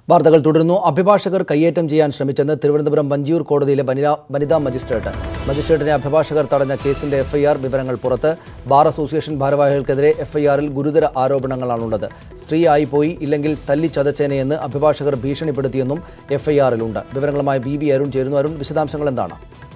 വാർത്തകൾ തുടരുന്നു അഭിഭാഷകർ കയ്യേറ്റം ചെയ്യാൻ ശ്രമിച്ചെന്ന് തിരുവനന്തപുരം വഞ്ചിയൂർ കോടതിയിലെ വനിതാ വനിതാ മജിസ്ട്രേറ്റ് മജിസ്ട്രേറ്റിനെ അഭിഭാഷകർ തടഞ്ഞ കേസിന്റെ എഫ്ഐആർ വിവരങ്ങൾ പുറത്ത് ബാർ അസോസിയേഷൻ ഭാരവാഹികൾക്കെതിരെ എഫ്ഐആറിൽ ഗുരുതര ആരോപണങ്ങളാണുള്ളത് സ്ത്രീയായി പോയി ഇല്ലെങ്കിൽ തല്ലിച്ചതച്ചേനെയെന്ന് അഭിഭാഷകർ ഭീഷണിപ്പെടുത്തിയെന്നും എഫ്ഐആറിലുണ്ട് വിവരങ്ങളുമായി വി വി അരുൺ ചേരുന്നു അരുൺ വിശദാംശങ്ങൾ എന്താണ്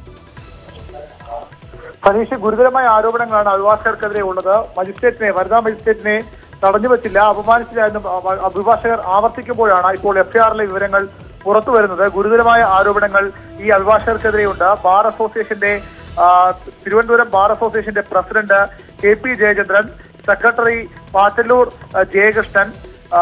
സതീഷ് ഗുരുതരമായ ആരോപണങ്ങളാണ് അഭിഭാഷകർക്കെതിരെ ഉള്ളത് മജിസ്ട്രേറ്റിനെ വനിതാ മജിസ്ട്രേറ്റിനെ തടഞ്ഞു വെച്ചില്ല അപമാനിച്ചില്ല എന്ന് അ- അഭിഭാഷകർ ആവർത്തിക്കുമ്പോഴാണ് ഇപ്പോൾ എഫ്ഐആറിലെ വിവരങ്ങൾ പുറത്തു വരുന്നത് ഗുരുതരമായ ആരോപണങ്ങൾ ഈ അഭിഭാഷകർക്കെതിരെയുണ്ട് ബാർ അസോസിയേഷന്റെ ആ, തിരുവനന്തപുരം ബാർ അസോസിയേഷന്റെ president K P Jayachandran secretary Pachalloor ആ, ജയകൃഷ്ണൻ ആ,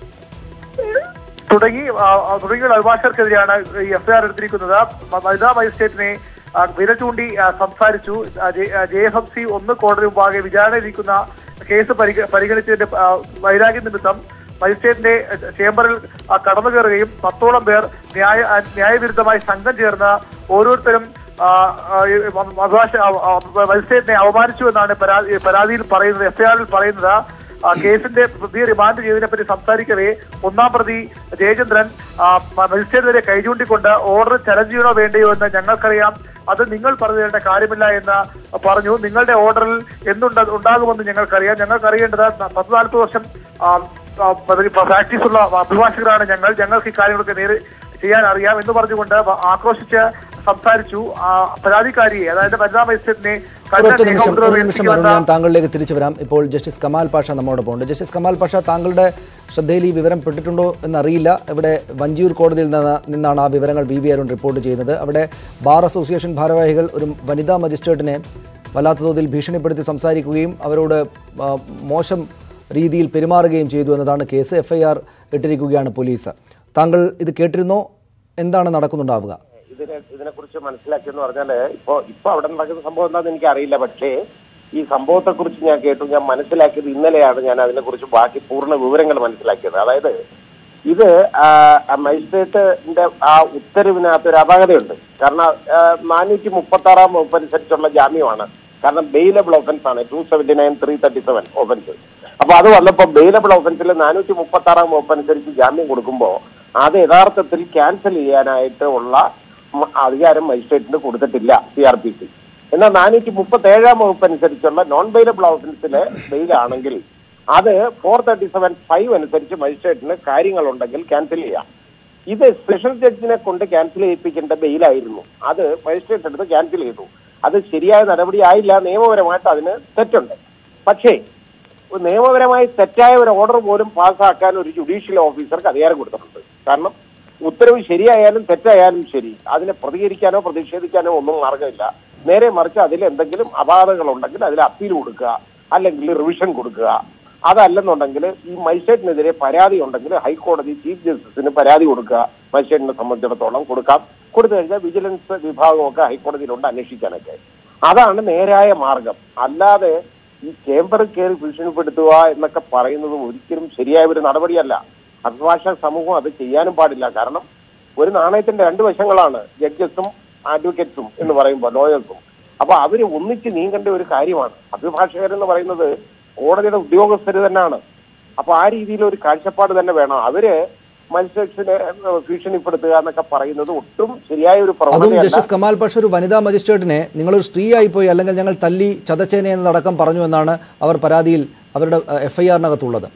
തുടങ്ങി ആ, ആ, തുടങ്ങിയ അഭിഭാഷകർക്കെതിരെയാണ് ഈ എഫ്ഐആർ എടുത്തിരിക്കുന്നത് മ- വനിതാ മജിസ്ട്രേറ്റിനെ ആ, വിരൽ ചൂണ്ടി ആ, സംസാരിച്ചു ജെ എഫ് എം സി ഒന്ന് കോടതി മുമ്പാകെ വിചാരണയിരിക്കുന്ന കേസ് പരിഗ- പരിഗണിച്ചതിന്റെ ആ, വൈരാഗ്യ നിമിത്തം മജിസ്ട്രേറ്റിന്റെ ആ, ചേംബറിൽ ആ, കടന്നു കയറുകയും പത്തോളം പേർ ന്യായ ആ, ന്യായവിരുദ്ധമായി സംഘം ചേർന്ന് ഓരോരുത്തരും ആ, ആ, ഈ അഭിഭാഷ ആ, ആ, മജിസ്ട്രേറ്റിനെ അവമാനിച്ചു എന്നാണ് പരാതി പരാതിയിൽ പറയുന്നത് എഫ്ഐആറിൽ പറയുന്നത് ആ, കേസിന്റെ പ്രതി റിമാൻഡ് ചെയ്തതിനെ പറ്റി സംസാരിക്കവേ ഒന്നാം പ്രതി ജയചന്ദ്രൻ ആ, മ- മജിസ്ട്രേറ്റിനെതിരെ കൈചൂണ്ടിക്കൊണ്ട് ഓർഡർ ചലഞ്ച് ചെയ്യണോ വേണ്ടയോ എന്ന് ഞങ്ങൾക്കറിയാം അത് നിങ്ങൾ പറഞ്ഞു തരേണ്ട കാര്യമില്ല എന്ന് പറഞ്ഞു നിങ്ങളുടെ ഓർഡറിൽ എന്തുണ്ട ഉണ്ടാകുമെന്ന് ഞങ്ങൾക്കറിയാം ഞങ്ങൾക്കറിയേണ്ടത് ന- പത്ത് നാൽപ്പത് വർഷം ആ, ആ, പദവി- പ്രാക്ടീസ് ഉള്ള അഭിഭാഷകരാണ് ഞങ്ങൾ ഞങ്ങൾക്ക് ഈ കാര്യങ്ങളൊക്കെ നേരെ ചെയ്യാൻ അറിയാം എന്ന് പറഞ്ഞുകൊണ്ട് വ- ആക്രോശിച്ച് സംസാരിച്ചു ആ, പരാതിക്കാരിയെ അതായത് വനിതാ മജിസ്ട്രേറ്റിനെ കഠിന ഒരൊറ്റ നിമിഷം ഒരു നിയമോപദ്രവം നിമിഷം അരുൺ ഏൽപ്പിക്കുമെന്ന- ഞാൻ താങ്കളിലേക്ക് തിരിച്ചു വരാം ഇപ്പോൾ ജസ്റ്റിസ് കമാൽ പാഷ നമ്മോടൊപ്പം ഉണ്ട് ജസ്റ്റിസ് കമാൽ പാഷ താങ്കളുടെ ശ്രദ്ധയിൽ ഈ വിവരം പെട്ടിട്ടുണ്ടോ എന്നറിയില്ല ഇവിടെ വഞ്ചിയൂർ കോടതിയിൽ നിന്ന് നിന്നാണ് ആ വിവരങ്ങൾ വി വി അരുൺ റിപ്പോർട്ട് ചെയ്യുന്നത് അവിടെ ബാർ അസോസിയേഷൻ ഭാരവാഹികൾ ഒരു വനിതാ മജിസ്ട്രേറ്റിനെ വല്ലാത്ത തോതിൽ ഭീഷണിപ്പെടുത്തി സംസാരിക്കുകയും അവരോട് ആ, മോശം രീതിയിൽ പെരുമാറുകയും ചെയ്തു എന്നതാണ് കേസ് എഫ്ഐആർ ഇട്ടിരിക്കുകയാണ് പോലീസ് താങ്കൾ ഇത് കേട്ടിരുന്നോ എന്താണ് നടക്കുന്നുണ്ടാവുക ഇതിനെ ഇതിനെ കുറിച്ച് മനസ്സിലാക്കിയെന്ന് പറഞ്ഞാല് ഇപ്പൊ ഇപ്പൊ അവിടെ നടക്കുന്ന സംഭവം എന്താണെന്ന് എനിക്ക് അറിയില്ല പക്ഷേ ഈ സംഭവത്തെ കുറിച്ച് ഞാൻ കേട്ടു ഞാൻ മനസ്സിലാക്കിയത് ഇന്നലെയാണ് ഞാൻ അതിനെ കുറിച്ച് ബാക്കി പൂർണ്ണ വിവരങ്ങൾ മനസ്സിലാക്കിയത് അതായത് ഇത് ആ, ആ മജിസ്ട്രേറ്റിന്റെ ആ ഉത്തരവിനകത്ത് ഒരു അപാകതയുണ്ട് കാരണം നാനൂറ്റി മുപ്പത്തി ആറാം വകുപ്പ് അനുസരിച്ചുള്ള ജാമ്യമാണ് കാരണം ബെയിലബിൾ ഓഫൻസ് ആണ് two seventy nine three thirty seven offence അപ്പൊ അത് വന്നപ്പോൾ ബെയിലബിൾ ഓഫൻസിൽ നാനൂറ്റി മുപ്പത്തി ആറാം വകുപ്പ് അനുസരിച്ച് ജാമ്യം കൊടുക്കുമ്പോൾ അത് യഥാർത്ഥത്തിൽ ക്യാൻസൽ ചെയ്യാനായിട്ട് ഉള്ള മ- അധികാരം മജിസ്ട്രേറ്റിന് കൊടുത്തിട്ടില്ല സി ആർ പി സി എന്നാൽ നാനൂറ്റി മുപ്പത്തി ഏഴാം വകുപ്പ് അനുസരിച്ചുള്ള നോൺ ബെയിലബിൾ ഓഫൻസിലെ ബെയിലാണെങ്കിൽ അത് ഫോർ തേർട്ടി സെവൻ ഫൈവ് അനുസരിച്ച് മജിസ്ട്രേറ്റിന് കാര്യങ്ങളുണ്ടെങ്കിൽ ക്യാൻസൽ ചെയ്യാം ഇത് സ്പെഷ്യൽ ജഡ്ജിനെ കൊണ്ട് ക്യാൻസൽ ചെയ്യിപ്പിക്കേണ്ട ബെയിലായിരുന്നു അത് മജിസ്ട്രേറ്റ് എടുത്ത് ക്യാൻസൽ ചെയ്തു അത് ശരിയായ നടപടി ആയില്ല നിയമപരമായിട്ട് അതിന് തെറ്റുണ്ട് പക്ഷേ ഒരു നിയമപരമായി തെറ്റായ ഒരു ഓർഡർ പോലും പാസ്സാക്കാൻ ഒരു ജുഡീഷ്യൽ ഓഫീസർക്ക് അധികാരം കൊടുത്തിട്ടുണ്ട് കാരണം ഉത്തരവ് ശരിയായാലും തെറ്റായാലും ശരി അതിനെ പ്രതികരിക്കാനോ പ്രതിഷേധിക്കാനോ ഒന്നും മാർഗമില്ല നേരെ മറിച്ച് അതിൽ എന്തെങ്കിലും അപാകതകൾ ഉണ്ടെങ്കിൽ അതിൽ അപ്പീൽ കൊടുക്കുക അല്ലെങ്കിൽ റിവിഷൻ കൊടുക്കുക അതല്ലെന്നുണ്ടെങ്കിൽ ഈ മജിസ്ട്രേറ്റിനെതിരെ പരാതി ഉണ്ടെങ്കിൽ ഹൈക്കോടതി ചീഫ് ജസ്റ്റിസിന് പരാതി കൊടുക്കുക മജിസ്ട്രേറ്റിനെ സംബന്ധിച്ചിടത്തോളം കൊടുക്കാം കൊടുത്തു കഴിഞ്ഞാൽ വിജിലൻസ് വിഭാഗമൊക്കെ ഹൈക്കോടതിയിലുണ്ട് അന്വേഷിക്കാനൊക്കെ അതാണ് നേരായ മാർഗം അല്ലാതെ ഈ ചേംബറിൽ കയറി ഭീഷണിപ്പെടുത്തുക എന്നൊക്കെ പറയുന്നത് ഒരിക്കലും ശരിയായ ഒരു നടപടിയല്ല അഭിഭാഷക സമൂഹം അത് ചെയ്യാനും പാടില്ല കാരണം ഒരു നാണയത്തിന്റെ രണ്ട് വശങ്ങളാണ് ജഡ്ജസും അഡ്വക്കേറ്റ്സും എന്ന് പറയുമ്പോൾ ലോയേഴ്സും അപ്പൊ അവര് ഒന്നിച്ച് നീങ്ങേണ്ട ഒരു കാര്യമാണ് അഭിഭാഷകരെന്ന് പറയുന്നത് കോടതിയുടെ ഉദ്യോഗസ്ഥർ തന്നെയാണ് അപ്പൊ ആ രീതിയിൽ ഒരു കാഴ്ചപ്പാട് തന്നെ വേണം അവര് മജിസ്ട്രേറ്റ്സിനെ ഭീഷണിപ്പെടുത്തുക എന്നൊക്കെ പറയുന്നത് ഒട്ടും ശരിയായ ഒരു അതും പ്രവണതയല്ല ജസ്റ്റിസ് കമാൽ പക്ഷ ഒരു വനിതാ മജിസ്ട്രേറ്റിനെ നിങ്ങളൊരു സ്ത്രീയായി പോയി അല്ലെങ്കിൽ ഞങ്ങൾ തല്ലി ചതച്ചേനെ എന്നടക്കം പറഞ്ഞു എന്നാണ് അവർ പരാതിയിൽ അവരുടെ എഫ് ഐ ആറിനകത്തുള്ളത്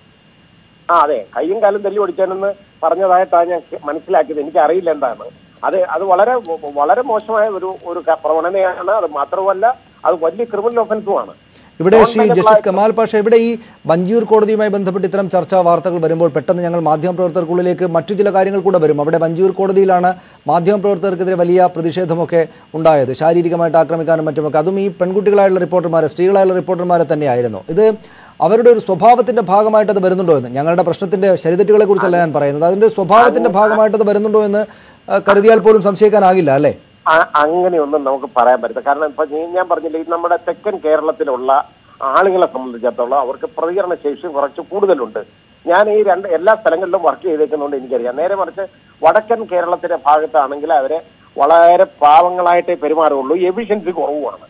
ആ അതെ കയ്യും കാലും തല്ലി ഓടിച്ചാനെന്ന് പറഞ്ഞതായിട്ടാണ് ഞാൻ മനസ്സിലാക്കിയത് എനിക്ക് അറിയില്ല എന്താണ് അത് അത് വളരെ വളരെ മോശമായ ഒരു ഒരു ക- പ്രവണതയാണ് അത് മാത്രമല്ല അത് വലിയ ക്രിമിനൽ ഒഫൻസുമാണ് ഇവിടെ ശ്രീ ജസ്റ്റിസ് കമാൽ പാഷ ഇവിടെ ഈ വഞ്ചിയൂർ കോടതിയുമായി ബന്ധപ്പെട്ട് ഇത്തരം ചർച്ചാ വാർത്തകൾ വരുമ്പോൾ പെട്ടെന്ന് ഞങ്ങൾ മാധ്യമപ്രവർത്തകർക്കുള്ളിലേക്ക് മറ്റു ചില കാര്യങ്ങൾ കൂടെ വരും അവിടെ വഞ്ചിയൂർ കോടതിയിലാണ് മാധ്യമപ്രവർത്തകർക്കെതിരെ വലിയ പ്രതിഷേധമൊക്കെ ഉണ്ടായത് ശാരീരികമായിട്ട് ആക്രമിക്കാനും മറ്റുമൊക്കെ അതും ഈ പെൺകുട്ടികളായുള്ള റിപ്പോർട്ടർമാരെ സ്ത്രീകളായുള്ള റിപ്പോർട്ടർമാരെ തന്നെയായിരുന്നു ഇത് അവരുടെ ഒരു സ്വഭാവത്തിന്റെ ഭാഗമായിട്ട് അത് വരുന്നുണ്ടോ എന്ന് ഞങ്ങളുടെ പ്രശ്നത്തിന്റെ ശരിതെറ്റുകളെ കുറിച്ചല്ല ഞാൻ പറയുന്നത് അതിന്റെ സ്വഭാവത്തിന്റെ ഭാഗമായിട്ട് അത് വരുന്നുണ്ടോ എന്ന് ആ, കരുതിയാൽ പോലും സംശയിക്കാനാകില്ല അല്ലേ ആ- അങ്ങനെയൊന്നും നമുക്ക് പറയാൻ പറ്റില്ല കാരണം ഇപ്പൊ നീ- ഞാൻ പറഞ്ഞില്ലേ ഈ നമ്മുടെ തെക്കൻ കേരളത്തിലുള്ള ആളുകളെ സംബന്ധിച്ചിടത്തോളം അവർക്ക് പ്രതികരണ ശേഷി കുറച്ച് കൂടുതലുണ്ട് ഞാൻ ഈ രണ്ട് എല്ലാ സ്ഥലങ്ങളിലും വർക്ക് ചെയ്തേക്കുന്നതുകൊണ്ട് എനിക്കറിയാം നേരെ മറിച്ച് വടക്കൻ കേരളത്തിന്റെ ഭാഗത്താണെങ്കിൽ അവരെ വളരെ പാവങ്ങളായിട്ടേ പെരുമാറുള്ളൂ എഫിഷ്യൻസി കുറവുമാണ്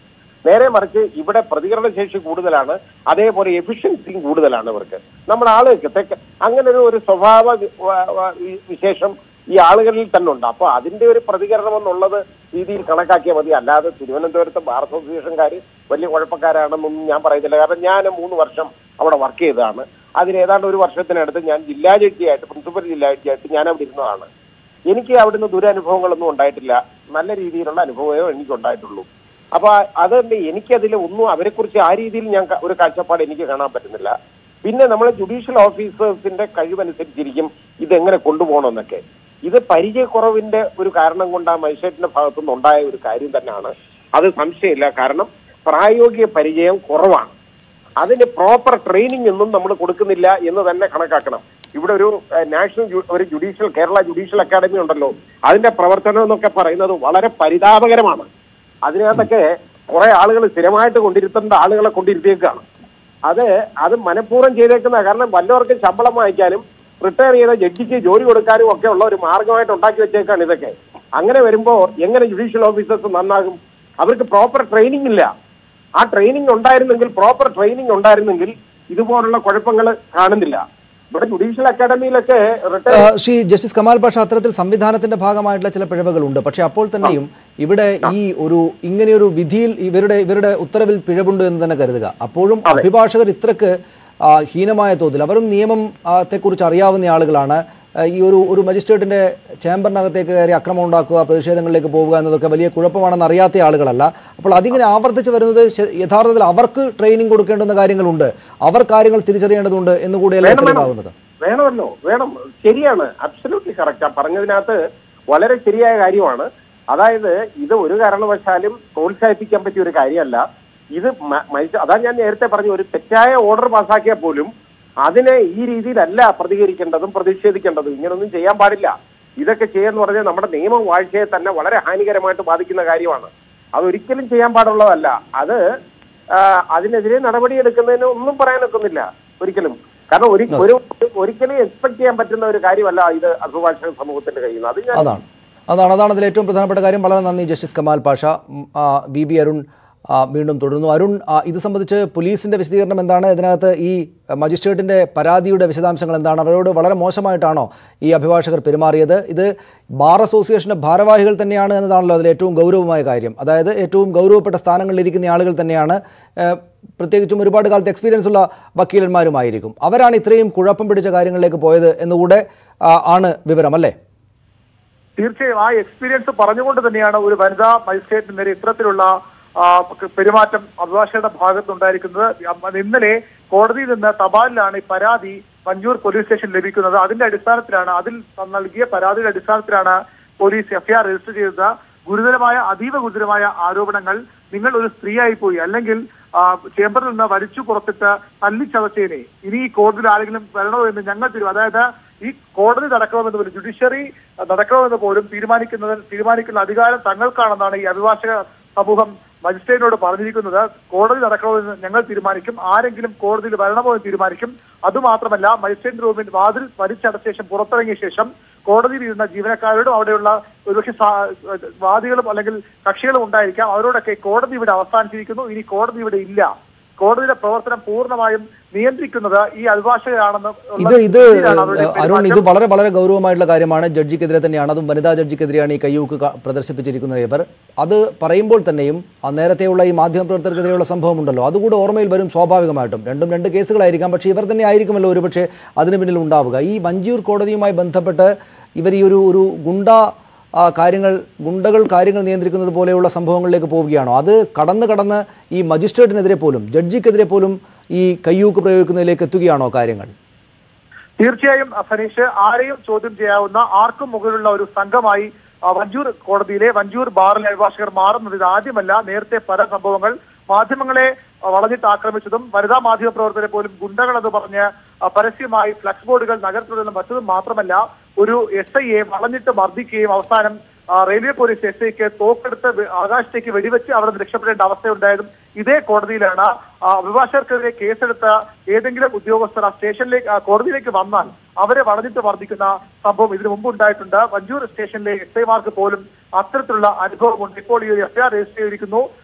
നേരെ മറിച്ച് ഇവിടെ പ്രതികരണ ശേഷി കൂടുതലാണ് അതേപോലെ എഫിഷ്യൻസിയും കൂടുതലാണ് ഇവർക്ക് നമ്മുടെ ആളുകൾക്ക് തെക്ക് അങ്ങനെ ഒരു ഒരു സ്വഭാവ വി- വ- വ- വി- വിശേഷം ഈ ആളുകളിൽ തന്നെ ഉണ്ട് അപ്പൊ അതിന്റെ ഒരു പ്രതികരണം എന്നുള്ളത് രീതിയിൽ കണക്കാക്കിയാൽ മതി അല്ലാതെ തിരുവനന്തപുരത്തെ ബാർ അസോസിയേഷൻകാർ വലിയ കുഴപ്പക്കാരാണെന്നൊന്നും ഞാൻ പറയുന്നില്ല കാരണം ഞാൻ മൂന്ന് വർഷം അവിടെ വർക്ക് ചെയ്തതാണ് അതിന് ഏതാണ്ട് ഒരു വർഷത്തിനടുത്ത് ഞാൻ ജില്ലാ ജഡ്ജിയായിട്ട് പ്രിൻസിപ്പൽ ജില്ലാ ജഡ്ജിയായിട്ട് ഞാൻ അവിടെ ഇരുന്നതാണ് എനിക്ക് അവിടുന്ന് ദുരനുഭവങ്ങളൊന്നും ഉണ്ടായിട്ടില്ല നല്ല രീതിയിലുള്ള അനുഭവമേ എനിക്ക് ഉണ്ടായിട്ടുള്ളൂ അപ്പൊ അതുകൊണ്ട് എനിക്കതിൽ ഒന്നും അവരെക്കുറിച്ച് ആ രീതിയിൽ ഞാൻ ക- ഒരു കാഴ്ചപ്പാട് എനിക്ക് കാണാൻ പറ്റുന്നില്ല പിന്നെ നമ്മൾ ജുഡീഷ്യൽ ഓഫീസേഴ്സിന്റെ കഴിവനുസരിച്ചിരിക്കും ഇതെങ്ങനെ കൊണ്ടുപോകണമെന്നൊക്കെ ഇത് പരിചയക്കുറവിന്റെ ഒരു കാരണം കൊണ്ട് ആ മജിസ്ട്രേറ്റിന്റെ ഭാഗത്തുനിന്ന് ഉണ്ടായ ഒരു കാര്യം തന്നെയാണ് അത് സംശയമില്ല കാരണം പ്രായോഗിക പരിചയം കുറവാണ് അതിന് പ്രോപ്പർ ട്രെയിനിങ് ഒന്നും നമ്മൾ കൊടുക്കുന്നില്ല എന്ന് തന്നെ കണക്കാക്കണം ഇവിടെ ഒരു ഏഹ്, നാഷണൽ ജു- ഒരു ജുഡീഷ്യൽ കേരള ജുഡീഷ്യൽ അക്കാദമി ഉണ്ടല്ലോ അതിന്റെ പ്രവർത്തനം എന്നൊക്കെ പറയുന്നത് വളരെ പരിതാപകരമാണ് അതിനകത്തൊക്കെ കുറെ ആളുകൾ സ്ഥിരമായിട്ട് കൊണ്ടിരുത്തേണ്ട ആളുകളെ കൊണ്ടിരുത്തിയേക്കാണ് അത് അത് മനഃപൂർവ്വം ചെയ്തേക്കുന്ന കാരണം വല്ലവർക്കും ശമ്പളം വാങ്ങിക്കാനും റിട്ടയർ ചെയ്ത ജഡ്ജിക്ക് ജോലി കൊടുക്കാനും ഒക്കെ ഉള്ള ഒരു മാർഗമായിട്ട് ഉണ്ടാക്കി വെച്ചേക്കാണ് ഇതൊക്കെ അങ്ങനെ വരുമ്പോ എങ്ങനെ ജുഡീഷ്യൽ ഓഫീസേഴ്സ് നന്നാകും അവർക്ക് പ്രോപ്പർ ട്രെയിനിങ് ഇല്ല ആ ട്രെയിനിങ് ഉണ്ടായിരുന്നെങ്കിൽ പ്രോപ്പർ ട്രെയിനിങ് ഉണ്ടായിരുന്നെങ്കിൽ ഇതുപോലുള്ള കുഴപ്പങ്ങൾ കാണുന്നില്ല ഇവിടെ ജുഡീഷ്യൽ അക്കാദമിയിലൊക്കെ ആ, റിട്ടയർ ശ്രീ ജസ്റ്റിസ് കമാൽ പാഷ അത്തരത്തിൽ സംവിധാനത്തിന്റെ ഭാഗമായിട്ടുള്ള ചില പിഴവുകളുണ്ട് പക്ഷെ അപ്പോൾ തന്നെയും ഇവിടെ ഈ ഒരു ഇങ്ങനെയൊരു വിധിയിൽ ഇവരുടെ ഇവരുടെ ഉത്തരവിൽ പിഴവുണ്ട് എന്ന് തന്നെ കരുതുക അപ്പോഴും അഭിഭാഷകർ ഇത്രക്ക് ആ, ഹീനമായ തോതിൽ അവരും നിയമം ആ, ത്തെക്കുറിച്ച് അറിയാവുന്ന ആളുകളാണ് ആ, ഈ ഒരു ഒരു മജിസ്ട്രേറ്റിന്റെ ചേംബറിനകത്തേക്ക് കയറി അക്രമം ഉണ്ടാക്കുക പ്രതിഷേധങ്ങളിലേക്ക് പോവുക എന്നതൊക്കെ വലിയ കുഴപ്പമാണെന്ന് അറിയാത്ത ആളുകളല്ല അപ്പോൾ അതിങ്ങനെ ആവർത്തിച്ച് വരുന്നത് ശ- യഥാർത്ഥത്തിൽ അവർക്ക് ട്രെയിനിങ് കൊടുക്കേണ്ടുന്ന കാര്യങ്ങളുണ്ട് അവർ കാര്യങ്ങൾ തിരിച്ചറിയേണ്ടതുണ്ട് എന്നുകൂടിയല്ലേ വേണം, വേണം. തെളിവാകുന്നത് വേണമല്ലോ വേണം ശരിയാണ് അബ്സല്യൂട്ട്ലി കറക്റ്റ് പറഞ്ഞതിനകത്ത് വളരെ ശരിയായ കാര്യമാണ് അതായത് ഇത് ഒരു കാരണവശാലും പ്രോത്സാഹിപ്പിക്കാൻ പറ്റിയ ഒരു കാര്യമല്ല ഇത് മ- മനുഷ്യ അതാ ഞാൻ നേരത്തെ പറഞ്ഞു ഒരു തെറ്റായ ഓർഡർ പാസ്സാക്കിയാൽ പോലും അതിനെ ഈ രീതിയിലല്ല പ്രതികരിക്കേണ്ടതും പ്രതിഷേധിക്കേണ്ടതും ഇങ്ങനൊന്നും ചെയ്യാൻ പാടില്ല ഇതൊക്കെ ചെയ്യാന്ന് പറഞ്ഞാൽ നമ്മുടെ നിയമവാഴ്ചയെ തന്നെ വളരെ ഹാനികരമായിട്ട് ബാധിക്കുന്ന കാര്യമാണ് അതൊരിക്കലും ചെയ്യാൻ പാടുള്ളതല്ല അത് ആ, അതിനെതിരെ നടപടിയെടുക്കുന്നതിന് ഒന്നും പറയാനൊക്കുന്നില്ല ഒരിക്കലും കാരണം ഒരു ഒരു ഒരിക്കലും എക്സ്പെക്ട് ചെയ്യാൻ പറ്റുന്ന ഒരു കാര്യമല്ല ഇത് അഭിഭാഷക സമൂഹത്തിന്റെ കയ്യിൽ നിന്ന് അത് ഞാൻ അതാണ് അതാണ് അതാണ് അതിൽ ഏറ്റവും പ്രധാനപ്പെട്ട കാര്യം വളരെ നന്ദി ജസ്റ്റിസ് കമാൽ പാഷ ഉം, ആ, ബി ബി അരുൺ ആ, വീണ്ടും തുടരുന്നു അരുൺ ആ, ഇത് സംബന്ധിച്ച് പോലീസിന്റെ വിശദീകരണം എന്താണ് ഇതിനകത്ത് ഈ മജിസ്ട്രേറ്റിന്റെ പരാതിയുടെ വിശദാംശങ്ങൾ എന്താണ് അവരോട് വളരെ മോശമായിട്ടാണോ ഈ അഭിഭാഷകർ പെരുമാറിയത് ഇത് ബാർ അസോസിയേഷന്റെ ഭാരവാഹികൾ തന്നെയാണ് എന്നതാണല്ലോ അതിൽ ഏറ്റവും ഗൗരവമായ കാര്യം അതായത് ഏറ്റവും ഗൗരവപ്പെട്ട സ്ഥാനങ്ങളിൽ ഇരിക്കുന്ന ആളുകൾ തന്നെയാണ് ഏഹ്, പ്രത്യേകിച്ചും ഒരുപാട് കാലത്ത് എക്സ്പീരിയൻസ് ഉള്ള വക്കീലന്മാരുമായിരിക്കും അവരാണ് ഇത്രയും കുഴപ്പം പിടിച്ച കാര്യങ്ങളിലേക്ക് പോയത് എന്നുകൂടെ ആ, ആണ് വിവരം അല്ലേ തീർച്ചയായും ആ എക്സ്പീരിയൻസ് പറഞ്ഞുകൊണ്ട് തന്നെയാണ് ഒരു വനിതാ മജിസ്ട്രേറ്റിന് നേരെ ഇത്തരത്തിലുള്ള ആ, പെരുമാറ്റം അഭിഭാഷകരുടെ ഭാഗത്തുണ്ടായിരിക്കുന്നത് അം- ഇന്നലെ കോടതിയിൽ നിന്ന് തപാലിലാണ് ഈ പരാതി മഞ്ചൂർ പോലീസ് സ്റ്റേഷൻ ലഭിക്കുന്നത് അതിന്റെ അടിസ്ഥാനത്തിലാണ് അതിൽ നൽകിയ പരാതിയുടെ അടിസ്ഥാനത്തിലാണ് പോലീസ് എഫ്ഐആർ രജിസ്റ്റർ ചെയ്തത് ഗുരുതരമായ അതീവ ഗുരുതരമായ ആരോപണങ്ങൾ നിങ്ങൾ ഒരു സ്ത്രീയായി പോയി അല്ലെങ്കിൽ ആ, ചേംബറിൽ നിന്ന് വലിച്ചു പുറത്തിട്ട് തല്ലിച്ചതച്ചേനെ ഇനി ഈ കോടതിയിൽ ആരെങ്കിലും വരണോ എന്ന് ഞങ്ങൾ തീരും അതായത് ഈ കോടതി നടക്കണമെന്ന് പോലും ജുഡീഷ്യറി നടക്കണമെന്ന് പോലും തീരുമാനിക്കുന്നത് തീരുമാനിക്കുന്ന അധികാരം തങ്ങൾക്കാണെന്നാണ് ഈ അഭിഭാഷക സമൂഹം മജിസ്ട്രേറ്റിനോട് പറഞ്ഞിരിക്കുന്നത് കോടതി നടക്കണമെന്ന് ഞങ്ങൾ തീരുമാനിക്കും ആരെങ്കിലും കോടതിയിൽ വരണമോ എന്ന് തീരുമാനിക്കും അതുമാത്രമല്ല മജിസ്ട്രേറ്റ് റൂമിൽ വാതിൽ വലിച്ചടച്ച ശേഷം പുറത്തിറങ്ങിയ ശേഷം കോടതിയിൽ ഇരുന്ന ജീവനക്കാരോടും അവിടെയുള്ള ഒരുപക്ഷെ സാ- വാദികളും അല്ലെങ്കിൽ കക്ഷികളും ഉണ്ടായിരിക്കാം അവരോടൊക്കെ കോടതി ഇവിടെ അവസാനിച്ചിരിക്കുന്നു ഇനി കോടതി ഇവിടെ ഇല്ല കോടതിയുടെ പ്രവർത്തനം പൂർണ്ണമായും നിയന്ത്രിക്കുന്നത് ഈ അഭിഭാഷകരാണെന്ന് ഉള്ള ഇത് ഇത് രീതിയിലാണ് അവരുടെ അരുൺ ഇത് പെരുമാറ്റം. വളരെ വളരെ ഗൗരവമായിട്ടുള്ള കാര്യമാണ് ജഡ്ജിക്കെതിരെ തന്നെയാണ് അതും വനിതാ ജഡ്ജിക്കെതിരെയാണ് ഈ കയ്യൂക്ക് ക- പ്രദർശിപ്പിച്ചിരിക്കുന്നത് ഇവർ അത് പറയുമ്പോൾ തന്നെയും ആ നേരത്തെയുള്ള ഈ മാധ്യമപ്രവർത്തകർക്കെതിരെയുള്ള സംഭവം ഉണ്ടല്ലോ അതുകൂടെ ഓർമ്മയിൽ വരും സ്വാഭാവികമായിട്ടും രണ്ടും രണ്ട് കേസുകളായിരിക്കാം പക്ഷേ ഇവർ തന്നെ ആയിരിക്കുമല്ലോ ഒരുപക്ഷെ അതിന് പിന്നിൽ ഉണ്ടാവുക ഈ വഞ്ചിയൂർ കോടതിയുമായി ബന്ധപ്പെട്ട് ഇവർ ഈ ഒരു ഒരു ഗുണ്ട ആ, കാര്യങ്ങൾ ഗുണ്ടകൾ കാര്യങ്ങൾ നിയന്ത്രിക്കുന്നത് പോലെയുള്ള സംഭവങ്ങളിലേക്ക് പോവുകയാണോ അത് കടന്ന് കടന്ന് ഈ മജിസ്ട്രേറ്റിനെതിരെ പോലും ജഡ്ജിക്കെതിരെ പോലും ഈ കയ്യൂക്ക് പ്രയോഗിക്കുന്നതിലേക്ക് എത്തുകയാണോ കാര്യങ്ങൾ തീർച്ചയായും അഹ് സനീഷ് ആരെയും ചോദ്യം ചെയ്യാവുന്ന ആർക്കും മുകളിലുള്ള ഒരു സംഘമായി ആ, വഞ്ചൂർ കോടതിയിലെ വഞ്ചൂർ ബാറിലെ അഭിഭാഷകർ മാറുന്നത് ഇത് ആദ്യമല്ല നേരത്തെ പല സംഭവങ്ങൾ മാധ്യമങ്ങളെ ആ, വളഞ്ഞിട്ട് ആക്രമിച്ചതും വനിതാ മാധ്യമ പ്രവർത്തകരെ പോലും ഗുണ്ടകൾ എന്ന് പറഞ്ഞ് ആ, പരസ്യമായി ഫ്ലക്സ് ബോർഡുകൾ നഗരത്തിലുള്ള മറ്റതും മാത്രമല്ല ഒരു എസ് ഐയെ വളഞ്ഞിട്ട് മർദ്ദിക്കുകയും അവസാനം ആ, റെയിൽവേ പോലീസ് എസ് ഐക്ക് തോക്കെടുത്ത് വെ- ആകാശത്തേക്ക് വെടിവെച്ച് അവിടെ നിന്ന് രക്ഷപ്പെടേണ്ട അവസ്ഥയുണ്ടായതും ഇതേ കോടതിയിലാണ് ആ, അഭിഭാഷകർക്കെതിരെ കേസെടുത്ത ഏതെങ്കിലും ഉദ്യോഗസ്ഥർ ആ സ്റ്റേഷനിലേക്ക് ആ, കോടതിയിലേക്ക് വന്നാൽ അവരെ വളഞ്ഞിട്ട് വർദ്ധിക്കുന്ന സംഭവം ഇതിനു മുമ്പ് ഉണ്ടായിട്ടുണ്ട് വഞ്ചൂർ സ്റ്റേഷനിലെ എസ് ഐമാർക്ക് പോലും അത്തരത്തിലുള്ള അനുഭവമുണ്ട് ഇപ്പോൾ ഈ ഒരു എഫ്ഐആർ രജിസ്റ്റർ ചെയ്തിരിക്കുന്നു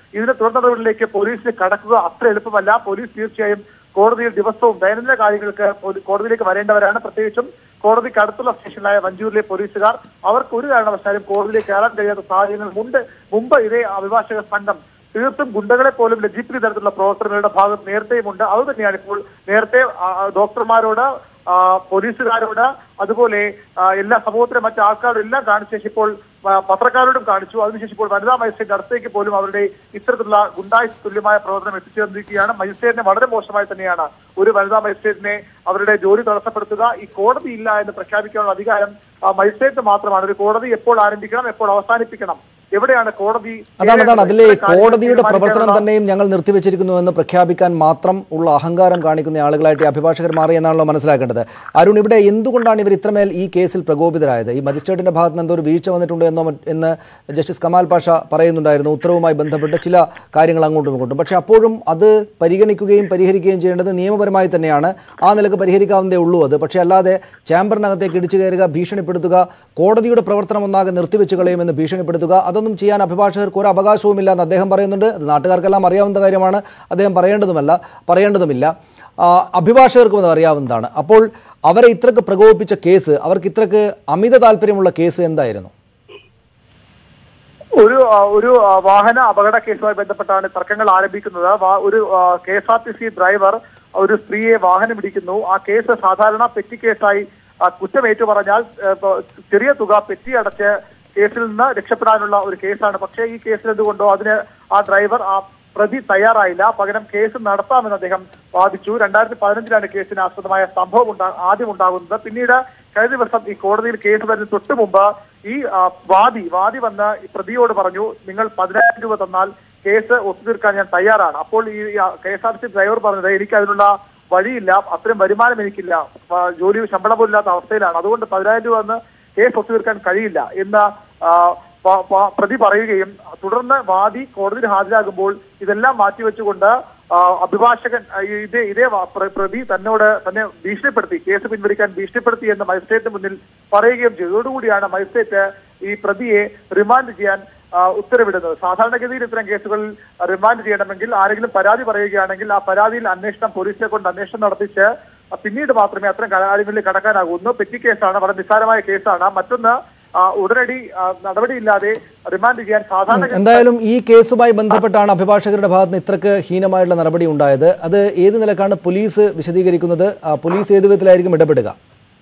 ഇതിന്റെ തുടർ നടപടികളിലേക്ക് പോലീസിന് കടക്കുക അത്ര എളുപ്പമല്ല പോലീസ് തീർച്ചയായും കോടതിയിൽ ദിവസവും ദൈനംദിന കാര്യങ്ങൾക്ക് പോലീ- കോടതിയിലേക്ക് വരേണ്ടവരാണ് പ്രത്യേകിച്ചും കോടതിക്ക് അടുത്തുള്ള സ്റ്റേഷനിലായ വഞ്ചൂരിലെ പോലീസുകാർ അവർക്ക് ഒരു കാരണവശാലും കോടതിയിലേക്ക് കയറാൻ കഴിയാത്ത സാഹചര്യങ്ങൾ മുണ്ട് മുമ്പ് ഇതേ അഭിഭാഷക സംഘം തീർത്തും ഗുണ്ടകളെ പോലും ലജ്ജിപ്പിക്കുന്ന തരത്തിലുള്ള പ്രവർത്തനങ്ങളുടെ ഭാഗത്ത് നേരത്തെയുമുണ്ട് അത് തന്നെയാണ് ഇപ്പോൾ നേരത്തെ ആ, ആ, ഡോക്ടർമാരോട് ആ, പോലീസുകാരോട് അതുപോലെ ആ, എല്ലാ സമൂഹത്തിലെ മറ്റു ആൾക്കാരോടും എല്ലാം കാണിച്ച ശേഷം ഇപ്പോൾ ആ, പത്രക്കാരോടും കാണിച്ചു അതിനുശേഷം ഇപ്പോൾ വനിതാ മജിസ്ട്രേറ്റ് അടുത്തേക്ക് പോലും അവരുടെ ഇത്തരത്തിലുള്ള ഗുണ്ടായി തുല്യമായ പ്രവർത്തനം എത്തിച്ചേർന്നിരിക്കുകയാണ് മജിസ്ട്രേറ്റിനെ വളരെ മോശമായി തന്നെയാണ് ഒരു വനിതാ മജിസ്ട്രേറ്റിനെ അവരുടെ ജോലി തടസ്സപ്പെടുത്തുക ഈ കോടതി ഇല്ല എന്ന് പ്രഖ്യാപിക്കാനുള്ള അധികാരം ആ, മജിസ്ട്രേറ്റിന് മാത്രമാണ് ഒരു കോടതി എപ്പോൾ ആരംഭിക്കണം എപ്പോൾ അവസാനിപ്പിക്കണം എവിടെയാണ് കോടതി അതാണ് അതാണ് അതിലെ ഇത്തരം കാര്യങ്ങൾ കോടതിയുടെ പ്രവർത്തനം തീരുമാനിക്കാനുള്ള- തന്നെയും ഞങ്ങൾ നിർത്തിവെച്ചിരിക്കുന്നു എന്ന് പ്രഖ്യാപിക്കാൻ മാത്രം ഉള്ള അഹങ്കാരം കാണിക്കുന്ന ആളുകളായിട്ട് ഈ അഭിഭാഷകർ മാറി എന്നാണല്ലോ മനസ്സിലാക്കേണ്ടത് അരുൺ ഇവിടെ എന്തുകൊണ്ടാണ് ഇവർ ഇത്രമേൽ ഈ കേസിൽ പ്രകോപിതരായത് ഈ മജിസ്ട്രേറ്റിന്റെ ഭാഗത്ത് നിന്ന് എന്തോ ഒരു വീഴ്ച വന്നിട്ടുണ്ടോ എന്നോ മറ്റ് എന്ന് ജസ്റ്റിസ് കമാൽ പാഷ പറയുന്നുണ്ടായിരുന്നു ഉത്തരവുമായി ബന്ധപ്പെട്ട് ചില കാര്യങ്ങൾ അങ്ങോട്ടും ഇങ്ങോട്ടും പക്ഷേ അപ്പോഴും അത് പരിഗണിക്കുകയും പരിഹരിക്കുകയും ചെയ്യേണ്ടത് നിയമപരമായി തന്നെയാണ് ആ നിലക്ക് പരിഹരിക്കാവുന്നതേ ഉള്ളൂ അത് പക്ഷേ അല്ലാതെ ചേംബറിനകത്തേക്ക് ഇടിച്ചു കയറുക ഭീഷണിപ്പെടുത്തുക കോടതിയുടെ പ്രവർത്തനം ഒന്നാകെ നിർത്തിവെച്ച് കളയുമെന്ന് ഭീഷണിപ്പെടുത്തുക അതൊന്നും ചെയ്യാൻ അഭിഭാഷകർക്ക് ഒരു അവകാശവുമില്ല എന്ന് അദ്ദേഹം പറയുന്നുണ്ട് അത് നാട്ടുകാർക്കെല്ലാം അറിയാവുന്ന കാര്യമാണ് അദ്ദേഹം പറയേണ്ടതുമല്ല പറയേണ്ടതുമില്ല ആ, അഭിഭാഷകർക്കും അത് അറിയാവുന്നതാണ് അപ്പോൾ അവരെ ഇത്രക്ക് പ്രകോപിപ്പിച്ച കേസ് അവർക്ക് ഇത്രക്ക് അമിത താല്പര്യമുള്ള കേസ് എന്തായിരുന്നു ഒരു ആ, ഒരു ആ, വാഹന അപകട കേസുമായി ബന്ധപ്പെട്ടാണ് തർക്കങ്ങൾ ആരംഭിക്കുന്നത് വാ- ഒരു K S R T C driver ഒരു സ്ത്രീയെ വാഹനം ഇടിക്കുന്നു ആ കേസ് സാധാരണ പെറ്റി കേസായി ആ, കുറ്റം ഏറ്റു പറഞ്ഞാൽ ഏ, ഇപ്പൊ ചെറിയ തുക പെറ്റി അടച്ച് കേസിൽ നിന്ന് രക്ഷപ്പെടാനുള്ള ഒരു കേസാണ് പക്ഷേ ഈ കേസിൽ എന്തുകൊണ്ടോ അതിന് ആ ഡ്രൈവർ ആ പ്രതി തയ്യാറായില്ല പകരം കേസ് നടത്താമെന്ന് അദ്ദേഹം വാദിച്ചു രണ്ടായിരത്തി പതിനഞ്ചിലാണ് കേസിന് ആസ്പദമായ സംഭവം ഉണ്ടാ ആദ്യം ഉണ്ടാകുന്നത് പിന്നീട് കഴിഞ്ഞ ദിവസം ഈ കോടതിയിൽ കേസ് വരുന്ന തൊട്ടു മുമ്പ് ഈ ആ, വാദി വാദി വന്ന് ഈ പ്രതിയോട് പറഞ്ഞു നിങ്ങൾ പതിനായിരം രൂപ തന്നാൽ കേസ് ഒത്തുതീർക്കാൻ ഞാൻ തയ്യാറാണ് അപ്പോൾ ഈ K S R T driver പറഞ്ഞത് എനിക്ക് അതിനുള്ള വഴിയില്ല അത്രയും വരുമാനം എനിക്കില്ല ആ, ജോലി ശമ്പളം പോലും ഇല്ലാത്ത അവസ്ഥയിലാണ് അതുകൊണ്ട് പതിനായിരം രൂപ എന്ന് കേസ് ഒത്തുതീർക്കാൻ കഴിയില്ല എന്ന് ആ, പ- പ- പ്രതി പറയുകയും തുടർന്ന് വാദി കോടതിയിൽ ഹാജരാകുമ്പോൾ ഇതെല്ലാം മാറ്റിവെച്ചുകൊണ്ട് ആ, അഭിഭാഷകൻ ആ, ഇതേ ഇതേ വ- പ്ര- പ്രതി തന്നോട് തന്നെ ഭീഷണിപ്പെടുത്തി കേസ് പിൻവലിക്കാൻ ഭീഷണിപ്പെടുത്തി എന്ന് മജിസ്ട്രേറ്റ് മുന്നിൽ പറയുകയും ചെയ്തു ഇതോടുകൂടിയാണ് മജിസ്ട്രേറ്റ് ഈ പ്രതിയെ റിമാൻഡ് ചെയ്യാൻ ആ, ഉത്തരവിടുന്നത് സാധാരണഗതിയിൽ ഇത്തരം കേസുകളിൽ റിമാൻഡ് ചെയ്യണമെങ്കിൽ ആരെങ്കിലും പരാതി പറയുകയാണെങ്കിൽ ആ പരാതിയിൽ അന്വേഷണം പോലീസിനെ കൊണ്ട് അന്വേഷണം നടത്തിച്ച് ആ, പിന്നീട് മാത്രമേ അത്തരം കാര്യങ്ങളിൽ കടക്കാനാകൂ ഒന്ന് പെറ്റി കേസാണ് വളരെ നിസ്സാരമായ കേസാണ് മറ്റൊന്ന് ആ, ഉടനടി ആ, നടപടിയില്ലാതെ റിമാൻഡ് ചെയ്യാൻ സാധാരണ എന്തായാലും ഈ കേസുമായി ബന്ധപ്പെട്ടാണ് അഭിഭാഷകരുടെ ഭാഗത്ത് നിന്ന് ഇത്രക്ക് ഹീനമായിട്ടുള്ള നടപടി ഉണ്ടായത് അത് ഏത് നിലക്കാണ് പോലീസ് വിശദീകരിക്കുന്നത് ആ, പോലീസ് ഏത് വിധത്തിലായിരിക്കും ഇടപെടുക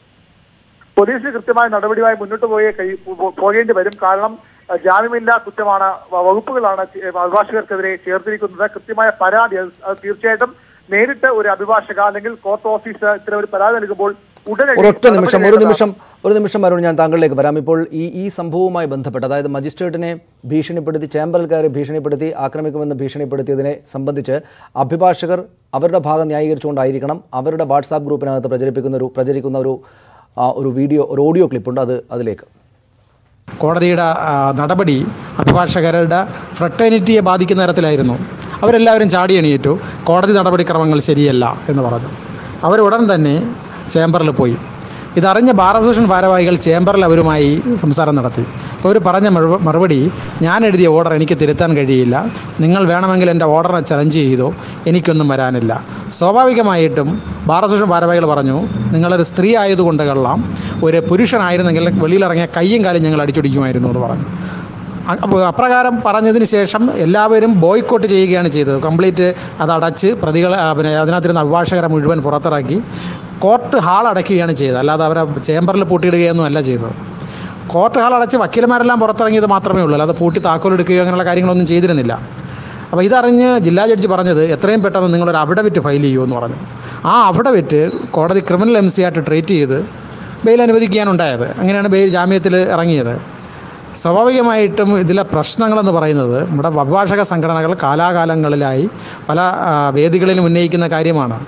പോലീസ് കൃത്യമായ നടപടിയുമായി മുന്നോട്ട് പോയേ കഴി- പോ- പോകേണ്ടി വരും കാരണം അഹ് ജാമ്യമില്ലാ കുറ്റമാണ് വ- വകുപ്പുകളാണ് ചെ- അഭിഭാഷകർക്കെതിരെ ചേർത്തിരിക്കുന്നത് കൃത്യമായ പരാതി അത് അത് തീർച്ചയായിട്ടും നേരിട്ട് ഒരു അഭിഭാഷക അല്ലെങ്കിൽ കോർട്ട് ഓഫീസ് ഇത്തരം ഒരു പരാതി നൽകുമ്പോൾ ഉടനടി ഒരൊറ്റ നടപടി നിമിഷം ഒരു വേണ്ടതാണ്. നിമിഷം ഒരു നിമിഷം അരുൺ ഞാൻ താങ്കളിലേക്ക് വരാം ഇപ്പോൾ ഈ ഈ സംഭവവുമായി ബന്ധപ്പെട്ട് അതായത് മജിസ്ട്രേറ്റിനെ ഭീഷണിപ്പെടുത്തി ചേംബറിൽ കയറി ഭീഷണിപ്പെടുത്തി ആക്രമിക്കുമെന്ന് ഭീഷണിപ്പെടുത്തിയതിനെ സംബന്ധിച്ച് അഭിഭാഷകർ അവരുടെ ഭാഗം ന്യായീകരിച്ചുകൊണ്ടായിരിക്കണം അവരുടെ വാട്സാപ്പ് ഗ്രൂപ്പിനകത്ത് പ്രചരിപ്പിക്കുന്ന ഒരു പ്രചരിക്കുന്ന ഒരു ആ, ഒരു വീഡിയോ ഒരു ഓഡിയോ ക്ലിപ്പുണ്ട് അത് അതിലേക്ക് കോടതിയുടെ ആ, നടപടി അഭിഭാഷകരുടെ ഫ്രട്ടേണിറ്റിയെ ബാധിക്കുന്ന തരത്തിലായിരുന്നു അവരെല്ലാവരും ചാടി എണീറ്റു കോടതി നടപടിക്രമങ്ങൾ ശരിയല്ല എന്ന് പറഞ്ഞു അവർ ഉടൻ തന്നെ ചേംബറിൽ പോയി ഇതറിഞ്ഞ ബാർ അസോസിയേഷൻ ഭാരവാഹികൾ ചേംബറിൽ അവരുമായി സംസാരം നടത്തി അപ്പോൾ അവർ പറഞ്ഞ മറുപ- മറുപടി ഞാൻ എഴുതിയ ഓർഡർ എനിക്ക് തിരുത്താൻ കഴിയില്ല നിങ്ങൾ വേണമെങ്കിൽ എൻ്റെ ഓർഡറിനെ ചലഞ്ച് ചെയ്തോ എനിക്കൊന്നും വരാനില്ല സ്വാഭാവികമായിട്ടും ബാർ അസോസിയേഷൻ ഭാരവാഹികൾ പറഞ്ഞു നിങ്ങളൊരു സ്ത്രീ ആയതുകൊണ്ട് കൊള്ളാം ഒരു പുരുഷനായിരുന്നെങ്കിൽ വെളിയിലിറങ്ങിയ കയ്യും കാലും ഞങ്ങൾ അടിച്ചൊടിക്കുമായിരുന്നു എന്ന് പറഞ്ഞു അ- അപ്പോൾ അപ്രകാരം പറഞ്ഞതിന് ശേഷം എല്ലാവരും ബോയ്ക്കോട്ട് ചെയ്യുകയാണ് ചെയ്തത് കംപ്ലീറ്റ് അത് അടച്ച് പ്രതികളെ ആ, പിന്നെ അതിനകത്തിരുന്ന അഭിഭാഷകരെ മുഴുവൻ പുറത്തിറക്കി കോർട്ട് ഹാൾ അടയ്ക്കുകയാണ് ചെയ്തത് അല്ലാതെ അവരെ ചേംബറിൽ പൂട്ടിയിടുകയൊന്നും അല്ല ചെയ്തത് കോർട്ട് ഹാൾ അടച്ച് വക്കീലന്മാരെല്ലാം പുറത്തിറങ്ങിയത് മാത്രമേ ഉള്ളൂ അല്ലാതെ പൂട്ടി താക്കോലെടുക്കുകയോ അങ്ങനെയുള്ള കാര്യങ്ങളൊന്നും ചെയ്തിരുന്നില്ല അപ്പോൾ ഇതറിഞ്ഞ് ജില്ലാ ജഡ്ജി പറഞ്ഞത് എത്രയും പെട്ടെന്ന് നിങ്ങളൊരു അവിഡവിറ്റ് ഫയൽ ചെയ്യുമെന്ന് പറഞ്ഞു ആ അവിഡവിറ്റ് കോടതി ക്രിമിനൽ എം സി ആയിട്ട് ട്രീറ്റ് ചെയ്ത് ബെയിൽ അനുവദിക്കാനുണ്ടായത് അങ്ങനെയാണ് ബെയിൽ ജാമ്യത്തിൽ ഇറങ്ങിയത് സ്വാഭാവികമായിട്ടും ഇതിലെ പ്രശ്നങ്ങളെന്ന് പറയുന്നത് നമ്മുടെ അഭിഭാഷക സംഘടനകൾ കാലാകാലങ്ങളിലായി പല ആ, വേദികളിലും ഉന്നയിക്കുന്ന കാര്യമാണ്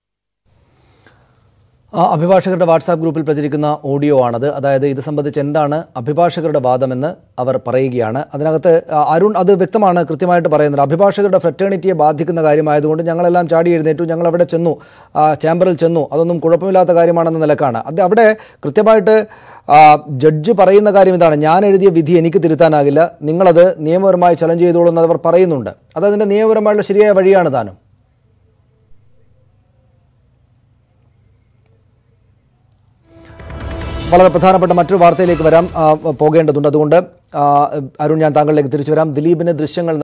ആ അഭിഭാഷകരുടെ വാട്സാപ്പ് ഗ്രൂപ്പിൽ പ്രചരിക്കുന്ന ഓഡിയോ ആണത് അതായത് ഇത് സംബന്ധിച്ച് എന്താണ് അഭിഭാഷകരുടെ വാദമെന്ന് അവർ പറയുകയാണ് അതിനകത്ത് ആ, അരുൺ അത് വ്യക്തമാണ് കൃത്യമായിട്ട് പറയുന്നത് അഭിഭാഷകരുടെ ഫ്രറ്റേണിറ്റിയെ ബാധിക്കുന്ന കാര്യമായതുകൊണ്ട് ഞങ്ങളെല്ലാം ചാടി എഴുന്നേറ്റു ഞങ്ങൾ അവിടെ ചെന്നു ആ, ചേംബറിൽ ചെന്നു അതൊന്നും കുഴപ്പമില്ലാത്ത കാര്യമാണെന്ന നിലക്കാണ് അത് അവിടെ കൃത്യമായിട്ട് ആ, ജഡ്ജ് പറയുന്ന കാര്യം ഇതാണ് ഞാൻ എഴുതിയ വിധി എനിക്ക് തിരുത്താനാകില്ല നിങ്ങളത് നിയമപരമായി ചലഞ്ച് ചെയ്തോളൂ എന്ന് അവർ പറയുന്നുണ്ട് അത് അതിൻ്റെ നിയമപരമായുള്ള ശരിയായ വഴിയാണ് താനും വളരെ പ്രധാനപ്പെട്ട മറ്റൊരു വാർത്തയിലേക്ക് വരാം ആ, പോകേണ്ടതുണ്ട് അതുകൊണ്ട് ആ, അരുൺ ഞാൻ താങ്കളിലേക്ക് തിരിച്ചു വരാം ദിലീപിന് ദൃശ്യങ്ങൾ